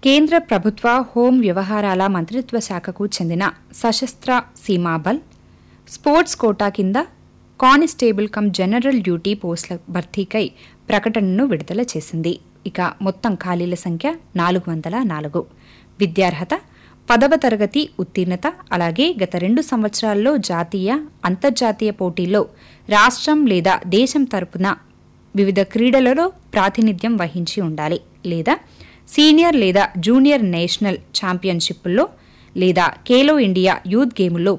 కేంద్ర ప్రభుత్వ హోం వ్యవహారాల మంత్రిత్వ శాఖకు చెందిన సశస్త్ర సీమాబల్ స్పోర్ట్స్ కోటా కింద కానిస్టేబుల్ కమ్ జనరల్ డ్యూటీ పోస్టుల భర్తీకై ప్రకటనను విడుదల చేసింది ఇక మొత్తం ఖాళీల సంఖ్య నాలుగు వందల నాలుగు విద్యార్హత పదవ తరగతి ఉత్తీర్ణత అలాగే గత రెండు సంవత్సరాల్లో జాతీయ అంతర్జాతీయ పోటీల్లో రాష్ట్రం లేదా దేశం తరపున వివిధ క్రీడలలో ప్రాతినిధ్యం వహించి ఉండాలి లేదా సీనియర్ లేదా జూనియర్ నేషనల్ ఛాంపియన్షిప్ల్లో లేదా ఖేలో ఇండియా యూత్ గేముల్లో